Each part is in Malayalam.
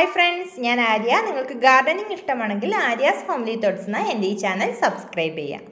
ഹായ് ഫ്രണ്ട്സ് ഞാൻ ആര്യ നിങ്ങൾക്ക് ഗാർഡനിങ് ഇഷ്ടമാണെങ്കിൽ ആര്യാസ് ഫാമിലി തോട്ട്സ് എന്ന എൻ്റെ ഈ ചാനൽ സബ്സ്ക്രൈബ് ചെയ്യാം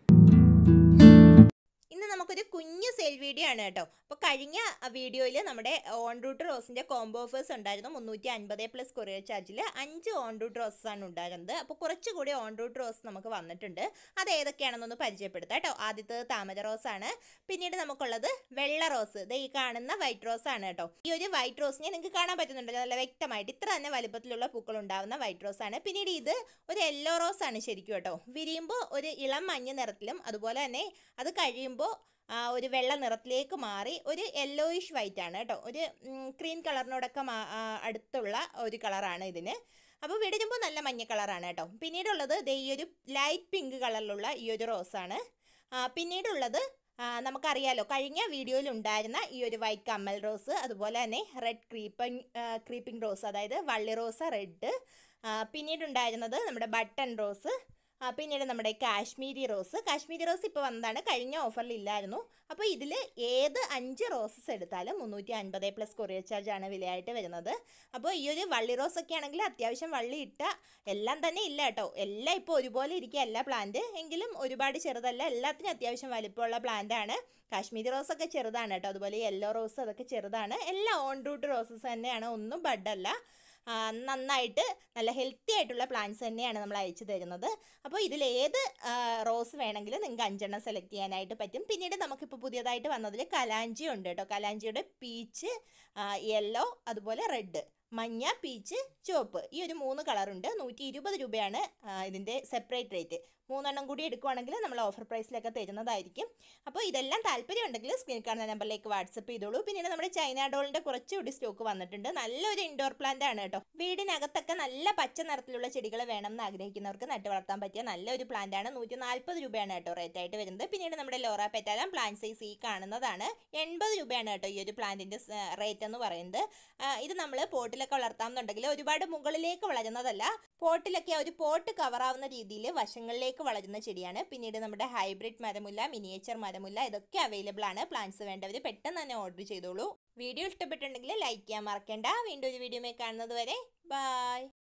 ഇന്ന് നമുക്കൊരു കുഞ്ഞു സെയിൽ വീഡിയോ ആണ് കേട്ടോ അപ്പോൾ കഴിഞ്ഞ വീഡിയോയിൽ നമ്മുടെ ഓൺ റൂട്ട് റോസിൻ്റെ കോംബോ ഓഫേഴ്സ് ഉണ്ടായിരുന്നു മുന്നൂറ്റി അൻപത് പ്ലസ് കൊറിയർ ചാർജിൽ അഞ്ച് ഓൺ റൂട്ട് റോസസ് ആണ് ഉണ്ടായിരുന്നത് അപ്പോൾ കുറച്ചുകൂടി ഓൺ റൂട്ട് റോസ് നമുക്ക് വന്നിട്ടുണ്ട് അത് ഏതൊക്കെയാണെന്നൊന്ന് പരിചയപ്പെടുത്താം കേട്ടോ ആദ്യത്തേത് താമര റോസ് ആണ് പിന്നീട് നമുക്കുള്ളത് വെള്ള റോസ് ഇത് ഈ കാണുന്ന വൈറ്റ് റോസ് ആണ് കേട്ടോ ഈ ഒരു വൈറ്റ് റോസിനെ നിങ്ങൾക്ക് കാണാൻ പറ്റുന്നുണ്ടല്ലോ നല്ല വ്യക്തമായിട്ട് ഇത്ര തന്നെ വലുപ്പത്തിലുള്ള പൂക്കൾ ഉണ്ടാവുന്ന വൈറ്റ് റോസ് ആണ് പിന്നീട് ഇത് ഒരു യെല്ലോ റോസ് ആണ് ശരിക്കും കേട്ടോ വിരിയുമ്പോൾ ഒരു ഇളം മഞ്ഞ നിറത്തിലും അതുപോലെ തന്നെ അത് കഴിയുമ്പോൾ ആ ഒരു വെള്ള നിറത്തിലേക്ക് മാറി ഒരു യെല്ലോയിഷ് വൈറ്റ് ആണ് കേട്ടോ ഒരു ക്രീം കളറിനോടൊക്കെ മാ ആ, അടുത്തുള്ള ഒരു കളറാണ് ഇതിന് അപ്പോൾ വിടരുമ്പോൾ നല്ല മഞ്ഞ കളറാണ് കേട്ടോ പിന്നീടുള്ളത് ദേ ഈ ഒരു ലൈറ്റ് പിങ്ക് കളറിലുള്ള ഈ ഒരു റോസാണ് ആ, പിന്നീടുള്ളത് ആ, നമുക്കറിയാലോ കഴിഞ്ഞ വീഡിയോയിൽ ഉണ്ടായിരുന്ന ഈ ഒരു വൈറ്റ് കമ്മൽ റോസ് അതുപോലെ തന്നെ റെഡ് ക്രീപ്പിംഗ് ക്രീപ്പിംഗ് റോസ് അതായത് വള്ളി റോസ് റെഡ് പിന്നീടുണ്ടായിരുന്നത് നമ്മുടെ ബട്ടൺ റോസ് ആ, പിന്നീട് നമ്മുടെ കാശ്മീരി റോസ് കാശ്മീരി റോസ് ഇപ്പോൾ വന്നതാണ് കഴിഞ്ഞ ഓഫറിൽ ഇല്ലായിരുന്നു അപ്പോൾ ഇതിൽ ഏത് അഞ്ച് റോസസ് എടുത്താലും മുന്നൂറ്റി അൻപത് പ്ലസ് കൊറിയർ ചാർജ് ആണ് വിലയായിട്ട് വരുന്നത് അപ്പോൾ ഈ ഒരു വള്ളി റോസ് ഒക്കെ ആണെങ്കിൽ അത്യാവശ്യം വള്ളി ഇട്ട എല്ലാം തന്നെ ഇല്ല കേട്ടോ എല്ലാം ഇപ്പോൾ ഒരുപോലെ ഇരിക്കുക എല്ലാ പ്ലാന്റ് എങ്കിലും ഒരുപാട് ചെറുതല്ല എല്ലാത്തിനും അത്യാവശ്യം വലിപ്പമുള്ള പ്ലാന്റ് ആണ് കാശ്മീരി റോസ് ഒക്കെ ചെറുതാണ് കേട്ടോ അതുപോലെ യെല്ലോ റോസ് അതൊക്കെ ചെറുതാണ് എല്ലാം ഓൺ റൂട്ട് റോസസ് തന്നെയാണ് ഒന്നും ബഡല്ല ആ, നന്നായിട്ട് നല്ല ഹെൽത്തി ആയിട്ടുള്ള പ്ലാന്റ്സ് തന്നെയാണ് നമ്മൾ അയച്ചു തരുന്നത് അപ്പോൾ ഇതിൽ ഏത് ആ, റോസ് വേണമെങ്കിലും നിങ്ങൾക്ക് അഞ്ചെണ്ണം സെലക്ട് ചെയ്യാനായിട്ട് പറ്റും പിന്നീട് നമുക്കിപ്പോൾ പുതിയതായിട്ട് വന്നതിൽ കലാഞ്ചി ഉണ്ട് കേട്ടോ കലാഞ്ചിയുടെ പീച്ച് യെല്ലോ അതുപോലെ റെഡ് മഞ്ഞ പീച്ച് ചുവപ്പ് ഈ ഒരു മൂന്ന് കളറുണ്ട് നൂറ്റി ഇരുപത് രൂപയാണ് ആ, ഇതിൻ്റെ സെപ്പറേറ്റ് റേറ്റ് മൂന്നെണ്ണം കൂടി എടുക്കുവാണെങ്കിൽ നമ്മൾ ഓഫർ പ്രൈസിലൊക്കെ തരുന്നതായിരിക്കും അപ്പോൾ ഇതെല്ലാം താല്പര്യം ഉണ്ടെങ്കിൽ സ്ക്രീൻ കാണുന്ന നമ്പറിലേക്ക് വാട്സപ്പ് ചെയ്തോളൂ പിന്നീട് നമ്മുടെ ചൈന ഡോളിൻ്റെ കുറച്ചുകൂടി സ്റ്റോക്ക് വന്നിട്ടുണ്ട് നല്ലൊരു ഇൻഡോർ പ്ലാന്റ് ആണ് കേട്ടോ വീടിനകത്തൊക്കെ നല്ല പച്ച നിറത്തിലുള്ള ചെടികൾ വേണം എന്ന് ആഗ്രഹിക്കുന്നവർക്ക് നട്ട് വളർത്താൻ പറ്റിയ നല്ലൊരു പ്ലാന്റ് ആണ് നൂറ്റി നാൽപ്പത് രൂപയാണ് കേട്ടോ റേറ്റ് ആയിട്ട് വരുന്നത് പിന്നീട് നമ്മുടെ ലോറ പെറ്റാലം പ്ലാന്റ് സൈസ് ഈ കാണുന്നതാണ് എൺപത് രൂപയാണ് കേട്ടോ ഈ ഒരു പ്ലാന്റിൻ്റെ റേറ്റ് എന്ന് പറയുന്നത് ആ, ഇത് നമ്മൾ പോട്ടിലൊക്കെ വളർത്താമെന്നുണ്ടെങ്കിൽ ഒരുപാട് മുകളിലേക്ക് വളരുന്നതല്ല പോട്ടിലൊക്കെ ഒരു പോട്ട് കവറാവുന്ന രീതിയിൽ വശങ്ങളിലേക്ക് വളരുന്ന ചെടിയാണ് പിന്നീട് നമ്മുടെ ഹൈബ്രിഡ് മരമുല്ല മിനിയേച്ചർ മരമുല്ല ഇതൊക്കെ അവൈലബിൾ ആണ് പ്ലാന്റ്സ് വേണ്ടവർ പെട്ടെന്ന് തന്നെ ഓർഡർ ചെയ്തോളൂ വീഡിയോ ഇഷ്ടപ്പെട്ടിട്ടുണ്ടെങ്കിൽ ലൈക്ക് ചെയ്യാൻ മറക്കണ്ട വീണ്ടും ഒരു വീഡിയോ കാണുന്നത് വരെ ബൈ